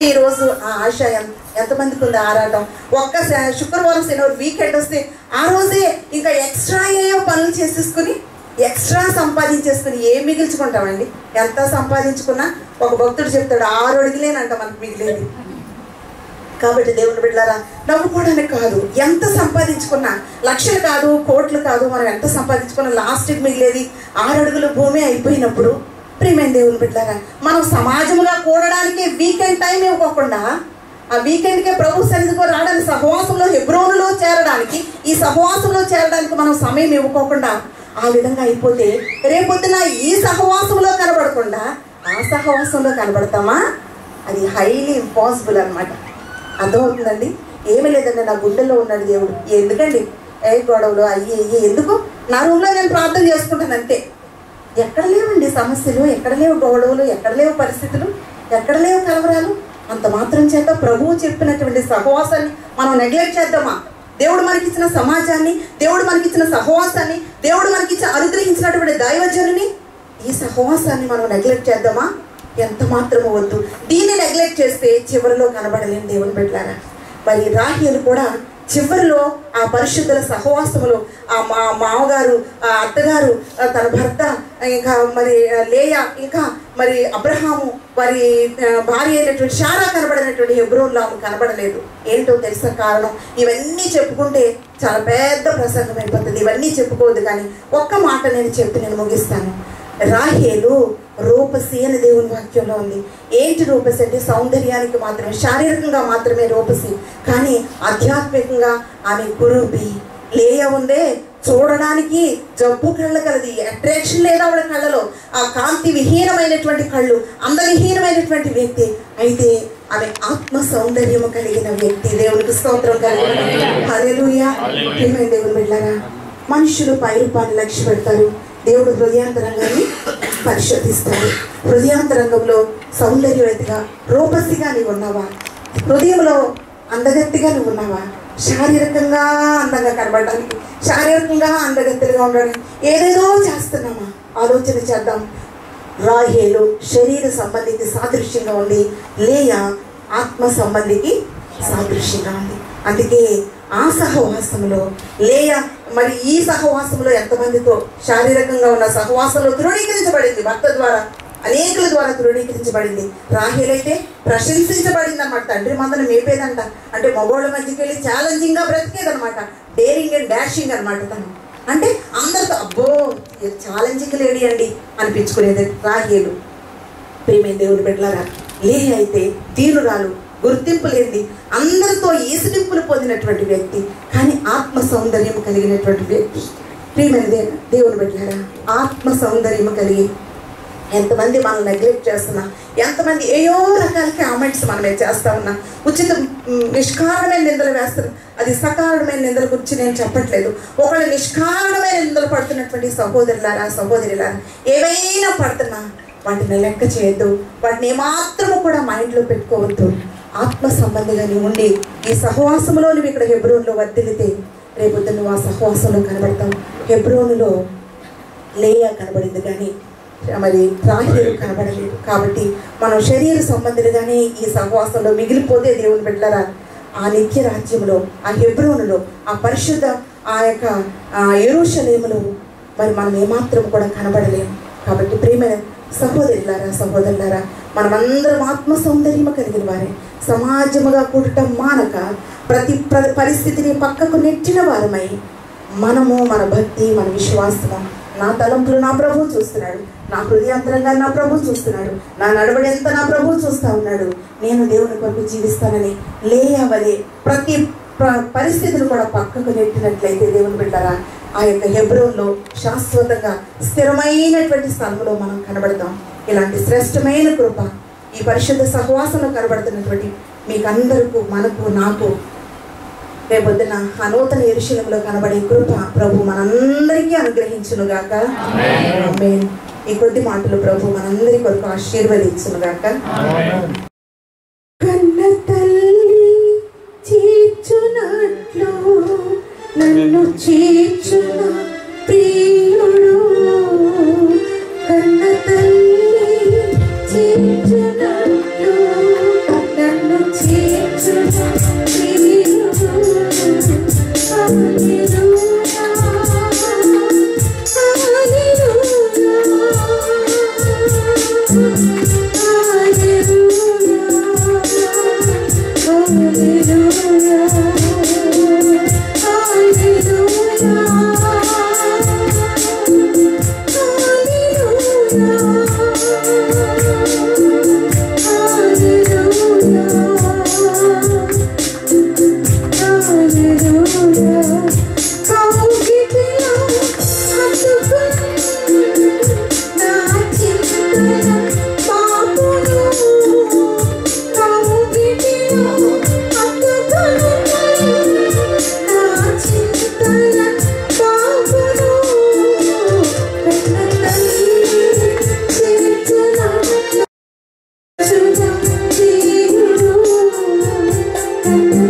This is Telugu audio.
ఈ రోజు ఆ ఆశ ఎంత- ఎంతమందికి ఉంది ఆరాటం ఒక్క శ- శుక్రవారం శనివారం వీకెండ్ వస్తే ఆ రోజే ఇంకా ఎక్స్ట్రా ఏయో పనులు చేసేసుకుని ఎక్స్ట్రా సంపాదించేసుకుని ఏం మిగిల్చుకుంటామండి ఎంత సంపాదించుకున్నా ఒక భక్తుడు చెప్తాడు ఆరు అడుగులేనంట మనకు మిగిలేది కాబట్టి దేవుని బిడ్డారా నవ్వుకోవడానికి కాదు ఎంత సంపాదించుకున్నా లక్షలు కాదు కోట్లు కాదు మనం ఎంత సంపాదించుకున్నా లాస్ట్కి మిగిలేది ఆరు అడుగుల భూమి అయిపోయినప్పుడు ప్రియమైన దేవుని బిడ్డారా మనం సమాజంగా కూడడానికి వీకెండ్ టైం ఇవ్వకుండా ఆ వీకెండ్కే ప్రభు సన్నిధికి రావడానికి సహవాసంలో హెబ్రోనులో చేరడానికి ఈ సహవాసంలో చేరడానికి మనం సమయం ఇవ్వకోకుండా ఆ విధంగా అయిపోతే రేపొద్దున ఈ సహవాసంలో కనబడకుండా ఆ సహవాసంలో కనబడతామా అది హైలీ ఇంపాసిబుల్ అన్నమాట అర్థమవుతుందండి ఏమీ లేదండి నా గుండెల్లో ఉన్నాడు దేవుడు ఎందుకండి ఏ గొడవలు అయ్యి అయ్యి ఎందుకు నా రూమ్లో నేను ప్రార్థన చేసుకుంటాను అంతే ఎక్కడ లేవండి సమస్యలు ఎక్కడ లేవు గొడవలు ఎక్కడ లేవు పరిస్థితులు ఎక్కడ లేవు కలవరాలు అంత మాత్రం చేత ప్రభువు చెప్పినటువంటి సహవాసాన్ని మనం నెగ్లెక్ట్ చేద్దామా దేవుడు మనకిచ్చిన సమాజాన్ని దేవుడు మనకిచ్చిన సహవాసాన్ని దేవుడు మనకిచ్చిన అనుగ్రహించినటువంటి దైవజనుని ఈ సహవాసాన్ని మనం నెగ్లెక్ట్ చేద్దామా ఎంత మాత్రము వద్దు దీన్ని నెగ్లెక్ట్ చేస్తే చివరిలో కనబడలేని దేవుని బిడ్డలారా మరి రాహేలు కూడా చివరిలో ఆ పరిశుద్ధుల సహవాసములో ఆ మా మామగారు ఆ అత్తగారు ఆ తన భర్త ఇంకా మరి ఆ లేయ ఇంకా మరి అబ్రహాము వారి ఆ, భార్య అయినటువంటి షారా కనబడినటువంటి హెబ్రోన్లో ఆమె కనబడలేదు ఏంటో తెలుసా కారణం ఇవన్నీ చెప్పుకుంటే చాలా పెద్ద ప్రసంగం అయిపోతుంది ఇవన్నీ చెప్పుకోవద్దు కానీ ఒక్క మాట నేను చెప్పి నేను ముగిస్తాను రాహేలు రూపసి అని దేవుని వాక్యంలో ఉంది ఏంటి రూపసి అంటే సౌందర్యానికి మాత్రమే శారీరకంగా మాత్రమే రూపసి కానీ ఆధ్యాత్మికంగా ఆమె కురూపి లేయ ఉందే చూడడానికి జబ్బు కళ్ళ కలది అట్రాక్షన్ లేదా ఆవిడ కళ్ళలో ఆ కాంతి విహీనమైనటువంటి కళ్ళు అందవిహీనమైనటువంటి వ్యక్తి అయితే ఆమె ఆత్మ సౌందర్యము కలిగిన వ్యక్తి దేవునికి స్తోత్రం కలిగిన హల్లెలూయా ప్రియమైన దేవుని బిడ్డారా మనుషులు పై రూపాన్ని లక్ష్య పెడతారు దేవుడు హృదయాంతరంగాన్ని పరిశోధిస్తాడు హృదయాంతరంగంలో సౌందర్యవతిగా రూపసిగా నీవు ఉన్నావా హృదయంలో అందగత్తిగా నువ్వు ఉన్నావా శారీరకంగా అందంగా కనబడడానికి శారీరకంగా అందగత్తిగా ఉండడానికి ఏదేదో చేస్తున్నామా ఆలోచన చేద్దాం రాహేలు శరీర సంబంధికి సాదృశ్యంగా ఉంది లేయ ఆత్మ సంబంధికి సాదృశ్యంగా ఉంది అందుకే ఆ సహవాసంలో లేయ మరి ఈ సహవాసంలో ఎంతమందితో శారీరకంగా ఉన్న సహవాసంలో ధృవీకరించబడింది భర్త ద్వారా అనేకుల ద్వారా ధృవీకరించబడింది రాహేలైతే ప్రశంసించబడింది అనమాట తండ్రి మందను మేపేదంట అంటే మగోళ్ళ మధ్యకి వెళ్ళి ఛాలెంజింగ్ గా బ్రతికేదనమాట డేరింగ్ అండ్ డాషింగ్ అనమాట తను అంటే అందరితో అబ్బో ఛాలెంజింగ్ లేడీ అండి అనిపించుకునేది రాహేలు ప్రేమైన దేవుని బిడ్డలారా లేని అయితే తీరురాలు గుర్తింపు లేనిది అందరితో ఈసుడింపులు పొందినటువంటి వ్యక్తి కానీ ఆత్మ సౌందర్యం కలిగినటువంటి వ్యక్తి ప్రియమైన దే దేవుని బిడ్డలారా ఆత్మ సౌందర్యం కలిగి ఎంతమంది మనం నెగ్లెక్ట్ చేస్తున్నా ఎంతమంది ఏయో రకాల కామెంట్స్ మనమే చేస్తా ఉన్నా ఉచిత మ్, నిష్కారణమైన నిందలు వేస్తున్నాం అది సకారణమైన నిందల గురించి నేను చెప్పట్లేదు ఒకళ్ళు నిష్కారణమైన నిందలు పడుతున్నటువంటి సహోదరులారా సహోదరులారా ఏవైనా పడుతున్నా వాటిని లెక్క చేయొద్దు వాటిని ఏమాత్రము కూడా మైండ్లో పెట్టుకోవద్దు ఆత్మ సంబంధిగా నీవు ఉండి ఈ సహవాసంలో నువ్వు ఇక్కడ హెబ్రోన్లో వర్దిలితే రేపొద్దు నువ్వు ఆ సహవాసంలో కనబడతావు హెబ్రోనులో లేయా కనబడింది కానీ మరి రాహేలు కనబడలేదు కాబట్టి మనం శరీర సంబంధులుగానే ఈ సహవాసంలో మిగిలిపోతే దేవుని బిడ్డలారా ఆ నిత్య రాజ్యంలో ఆ హెబ్రోనులో ఆ పరిశుద్ధ ఆ యొక్క ఆ ఎరుషలేములో మరి మనం ఏమాత్రం కూడా కనబడలేము కాబట్టి ప్రేమైన సహోదరులారా సహోదరులారా మనమందరం ఆత్మ సౌందర్యము కలిగిన వారే సమాజముగా కూడటం మానక ప్రతి ప్ర పరిస్థితిని పక్కకు నెట్టిన వారమై మనము మన భక్తి మన విశ్వాసము నా తలంపులు నా ప్రభు చూస్తున్నాడు నా హృదయాంతరంగా నా ప్రభు చూస్తున్నాడు నా నడవడి ఎంత నా ప్రభు చూస్తా ఉన్నాడు నేను దేవుని కొరకు జీవిస్తానని లేయవలే ప్రతి ప్ర- పరిస్థితులు కూడా పక్కకు నెట్టినట్లయితే దేవుని బిడ్డారా ఆ యొక్క హెబ్రోన్లో శాశ్వతంగా స్థిరమైనటువంటి స్థలంలో మనం కనబడతాం ఇలాంటి శ్రేష్టమైన కృప ఈ పరిశుద్ధ సహవాసంలో కనబడుతున్నటువంటి మీకందరకు మనకు నాకు రేపొద్దున ఆ నూతన ఎరుశలంలో కనబడే కృప ప్రభు మనందరికీ అనుగ్రహించునుగాక ఆమేన్. ఈ కొద్ది మాటలు ప్రభు మనందరి కొరకు ఆశీర్వదించునుగాక కన్న తల్లి చీర్చునట్లు నన్ను చీర్చున ప్రియుడు కన్న తల్లి చీర్చునట్లు నన్ను Thank you.